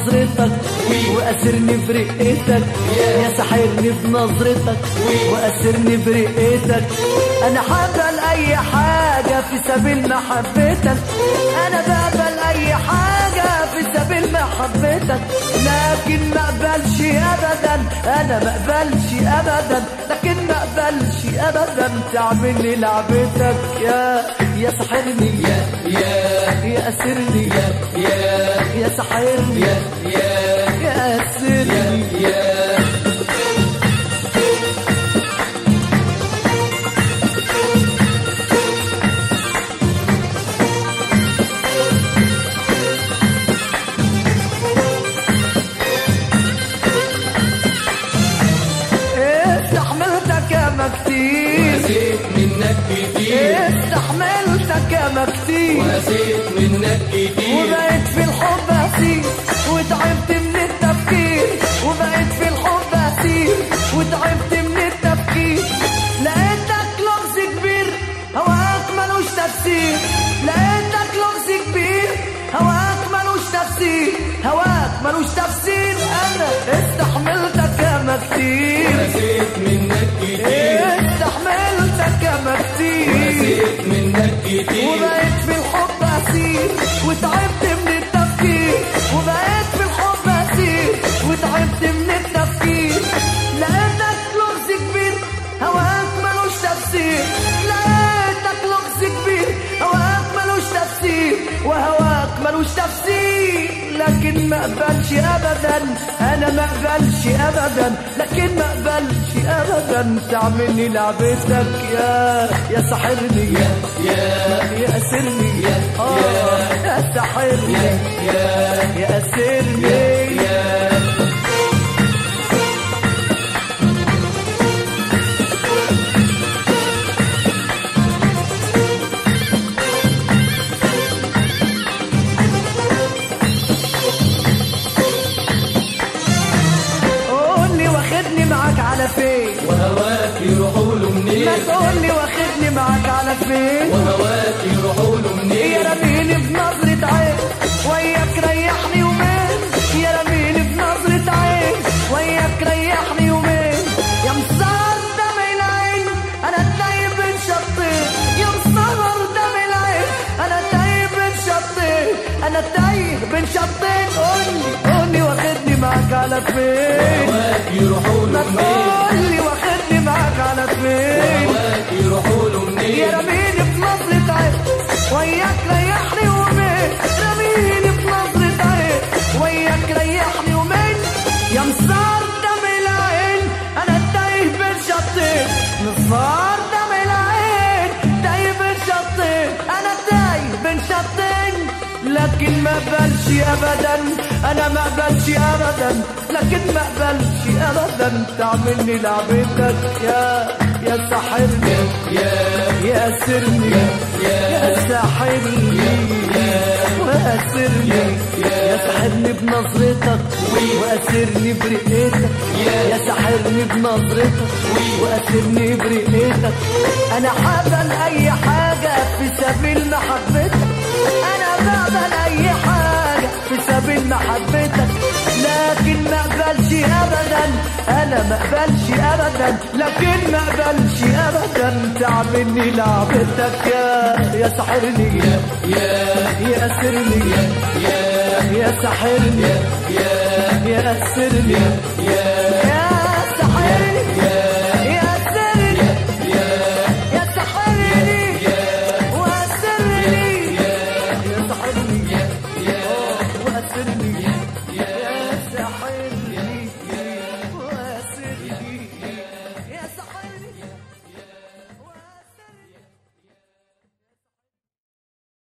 بنظرتك واسرني برقتك يا سحرني بنظرتك واسرني برقتك انا حابل اي حاجه في سبيل محبتك انا بقبل اي حاجه في سبيل محبتك لكن ما اقبلش ابدا انا ما اقبلش ابدا لكن ما اقبلش ابدا تعمل لعبتك يا يا سحرني يا يا يا اسرني يا يا يا سحرني يا يا يا اسرني يا استحملتك يا كتير وزيت منك كتير استحملتك يا كتير وزيت منك كتير وبقيت في الحب اسير وتعبت من التفكير وبقيت في الحب اسير وتعبت من التفكير لقيتك لغز كبير هواك ملوش تفسير لقيتك لغز كبير هواك ملوش تفسير هواك ملوش تفسير انا استحملتك يا كتير وزيت منك كتير استحملتك يا كتير وزيت منك كتير وبقيت في الحب اسير وتعبت من التفكير وبقيت في الحب اسير وتعبت من التفكير لقيتك لغز كبير هواك ملوش تفسير لقيتك لغز كبير هواك ملوش تفسير وهواك ملوش تفسير لكن ما اقبلش ابدا انا ما اقبلش ابدا لكن ما اقبلش ابدا تعملني لعبتك يا يا سحرني يا يا يا اسرني اه يا سحرني يا يا اسرني يا قول لي واخدني معاك على فين وهواك يروحوا له منين ما تقول لي واخدني معاك على فين وهواك يروحوا له منين يا رميني بنظرة عين وياك ريحني يومين يا رميني بنظرة عين وياك ريحني يومين يا مسهر دم العين انا تايه بين شطين يا مسهر دم العين انا تايه بين شطين انا تايه بين شطين قولي قولي واخدني معاك على فين وهواك يروحوا ما له منين تقولي واخدني معاك على فين وهواك يروحوا له يا منين رميني بنظرة عين وياك ريحني يومين رميني بنظرة عين وياك ريحني يومين يا مسار دم العين انا تايه بين شطين مسار دم العين تايه بين شطين انا تايه بين شطين لكن ما بلش ابدا انا ما بلش ابدا لكن ما بلش ابدا تعملني لعبتك يا يا سحرني يا يا سرني يا ساحرني واسرني يا ساحرني بنظرتك واسرني برقتك يا ساحرني بنظرتك واسرني برقتك انا حابل اي حاجه في سبيل محبتك انا بقبل اي حاجه في سبيل محبتك لكن ما اقبلش ابدا انا ما اقبلش ابدا لكن ما اقبلش ابدا تعملني لعبتك يا يا سحرني يا يا يا اسرني يا يا سحرني يا يا اسرني